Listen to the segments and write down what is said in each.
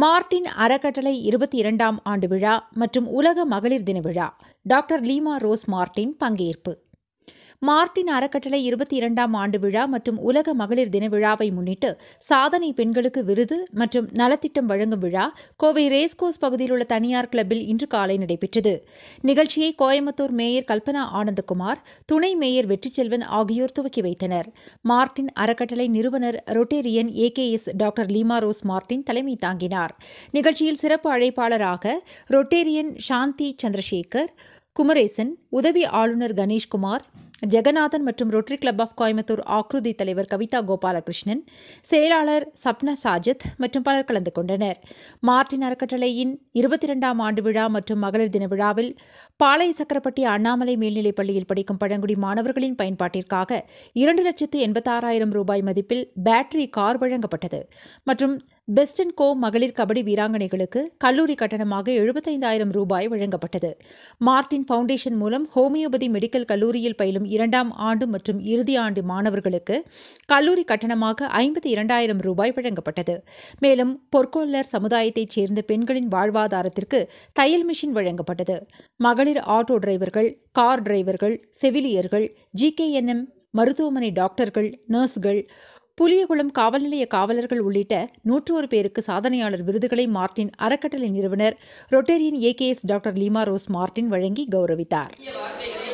Martin அறக்கட்டளை இருபத்தி இரண்டாம் ஆண்டு விழா மற்றும் உலக மகளிர் தின விழா டாக்டர் லீமா ரோஸ் மார்ட்டின் பங்கேற்பு மார்ட்டின் அறக்கட்டளை இருபத்தி இரண்டாம் ஆண்டு விழா மற்றும் உலக மகளிர் தின விழாவை முன்னிட்டு சாதனை பெண்களுக்கு விருது மற்றும் நலத்திட்டம் வழங்கும் விழா கோவை ரேஸ்கோஸ் பகுதியில் உள்ள தனியார் கிளப்பில் இன்று காலை நடைபெற்றது நிகழ்ச்சியை கோயம்புத்தூர் மேயர் கல்பனா ஆனந்தகுமார் துணை மேயர் வெற்றிச்செல்வன் ஆகியோர் துவக்கி வைத்தனர் மார்ட்டின் அறக்கட்டளை நிறுவனர் Rotarian AKS doctor Leema Rose Martin தலைமை தாங்கினார் நிகழ்ச்சியில் சிறப்பு அழைப்பாளராக ரொட்டேரியன் சாந்தி சந்திரசேகர் குமரேசன் உதவி ஆளுநர் கணேஷ்குமார் ஜெகநாதன் மற்றும் Rotary Club of Coimbatore Aakruthi தலைவர் கவிதா கோபாலகிருஷ்ணன் செயலாளர் சப்னா சாஜத் மற்றும் பலர் கலந்து கொண்டனர் மார்ட்டின் அறக்கட்டளையின் இருபத்தி இரண்டாம் ஆண்டு விழா மற்றும் மகளிர் தின விழாவில் பாளைய சக்கரப்பட்டி அண்ணாமலை மேல்நிலைப் பள்ளியில் படிக்கும் பழங்குடி மாணவர்களின் பயன்பாட்டிற்காக இரண்டு லட்சத்து எண்பத்தாறாயிரம் ரூபாய் மதிப்பில் பேட்டரி கார் வழங்கப்பட்டது மற்றும் பெஸ்ட் அண்ட் கோ மகளிர் கபடி வீராங்கனைகளுக்கு கல்லூரி கட்டணமாக எழுபத்தைந்தாயிரம் ரூபாய் வழங்கப்பட்டது மார்ட்டின் ஃபவுண்டேஷன் மூலம் ஹோமியோபதி மெடிக்கல் கல்லூரியில் பயிலும் இரண்டாம் ஆண்டு மற்றும் இறுதி ஆண்டு மாணவர்களுக்கு கல்லூரி கட்டணமாக ஐம்பத்தி இரண்டாயிரம் ரூபாய் வழங்கப்பட்டது மேலும் பொற்கொள்ளர் சமுதாயத்தைச் சேர்ந்த பெண்களின் வாழ்வாதாரத்திற்கு தையல் மிஷின் வழங்கப்பட்டது மகளிர் ஆட்டோ டிரைவர்கள் கார் டிரைவர்கள் செவிலியர்கள் ஜிகேஎன்எம் மருத்துவமனை டாக்டர்கள் நர்ஸ்கள் புலியகுளம் காவல் நிலைய காவலர்கள் உள்ளிட்ட நூற்றோரு பேருக்கு சாதனையாளர் விருதுகளை மார்ட்டின் அறக்கட்டளை நிறுவனர் Rotarian AKS doctor Leema Rose Martin வழங்கி கௌரவித்தார் வார்த்தைகளே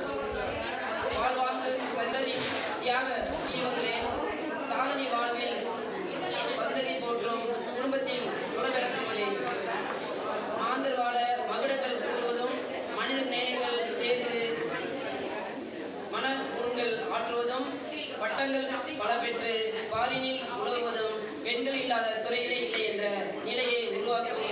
வாழ்வாங்கு சந்ததி தியாக தீபங்களே சாதனை வாழ்வில் சந்ததி போற்றும் குடும்பத்தின் குணவிளக்குகளே மாந்தர் வாழ மகுடங்கள் சூடுவதும் மனித நேயங்கள் சேர்ந்து மன புண்கள் ஆற்றுவதும் பட்டங்கள் பல பெற்று பாரினில் உழவுவதும் பெண்கள் இல்லாத துறையிலே இல்லை என்ற நிலையை உருவாக்கும்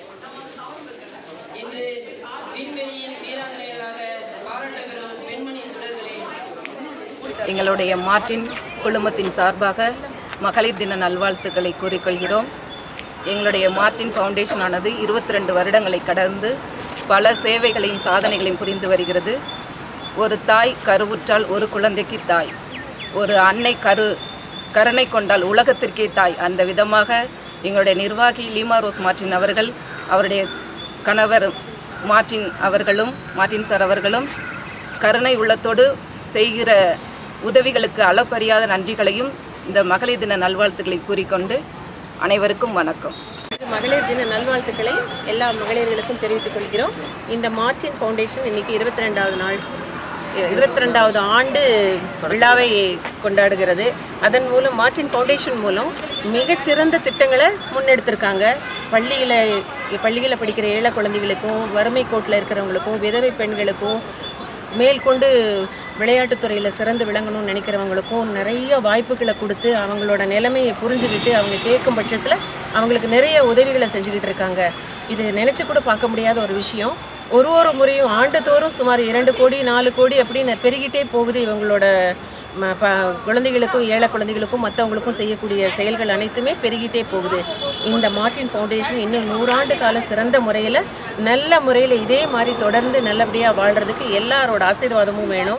இன்று விண்வெளியின் வீராங்கனைகளாக பாராட்ட பெறும் பெண்மணி சுடர்களே எங்களுடைய மார்ட்டின் குழுமத்தின் சார்பாக மகளிர் தின நல்வாழ்த்துக்களை கூறிக்கொள்கிறோம் எங்களுடைய மார்ட்டின் ஃபவுண்டேஷனானது இருபத்தி ரெண்டு வருடங்களை கடந்து பல சேவைகளையும் சாதனைகளையும் புரிந்து வருகிறது ஒரு தாய் கருவுற்றால் ஒரு குழந்தைக்கு தாய் ஒரு அன்னை கரு கருணை கொண்டால் உலகத்திற்கே தாய் அந்த விதமாக எங்களுடைய நிர்வாகி லீமா ரோஸ் மார்ட்டின் அவர்கள் அவருடைய கணவர் மார்ட்டின் அவர்களும் மார்ட்டின் சார் அவர்களும் கருணை உள்ளத்தோடு செய்கிற உதவிகளுக்கு அளப்பறியாத நன்றிகளையும் இந்த மகளிர் தின நல்வாழ்த்துக்களை கூறிக்கொண்டு அனைவருக்கும் வணக்கம் மகளிர் தின நல்வாழ்த்துக்களை எல்லா மகளிர்களுக்கும் தெரிவித்துக் கொள்கிறோம் இந்த மார்டின் ஃபவுண்டேஷன் இன்னைக்கு இருபத்தி ரெண்டாவது நாள் இருபத்தி ரெண்டாவது ஆண்டு விழாவை கொண்டாடுகிறது அதன் மூலம் மார்டின் ஃபவுண்டேஷன் மூலம் மிகச்சிறந்த திட்டங்களை முன்னெடுத்திருக்காங்க பள்ளியில் பள்ளியில் படிக்கிற ஏழை குழந்தைகளுக்கும் வறுமை கோட்டில் இருக்கிறவங்களுக்கும் விதவை பெண்களுக்கும் மேற்கொண்டு விளையாட்டுத்துறையில் சிறந்து விளங்கணும்னு நினைக்கிறவங்களுக்கும் நிறைய வாய்ப்புகளை கொடுத்து அவங்களோட நிலைமையை புரிஞ்சுக்கிட்டு அவங்க கேட்கும் பட்சத்தில் அவங்களுக்கு நிறைய உதவிகளை செஞ்சுக்கிட்டு இருக்காங்க இது நினச்சி கூட பார்க்க முடியாத ஒரு விஷயம் ஒரு ஒரு முறையும் ஆண்டுதோறும் சுமார் இரண்டு கோடி நாலு கோடி அப்படின்னு பெருகிட்டே போகுது இவங்களோட ம- ப குழந்தைகளுக்கும் ஏழை குழந்தைகளுக்கும் மற்றவங்களுக்கும் செய்யக்கூடிய செயல்கள் அனைத்துமே பெருகிட்டே போகுது இந்த மார்ட்டின் ஃபவுண்டேஷன் இன்னும் நூறாண்டு கால சிறந்த முறையில் நல்ல முறையில் இதே மாதிரி தொடர்ந்து நல்லபடியாக வாழ்கிறதுக்கு எல்லாரோட ஆசீர்வாதமும் வேணும்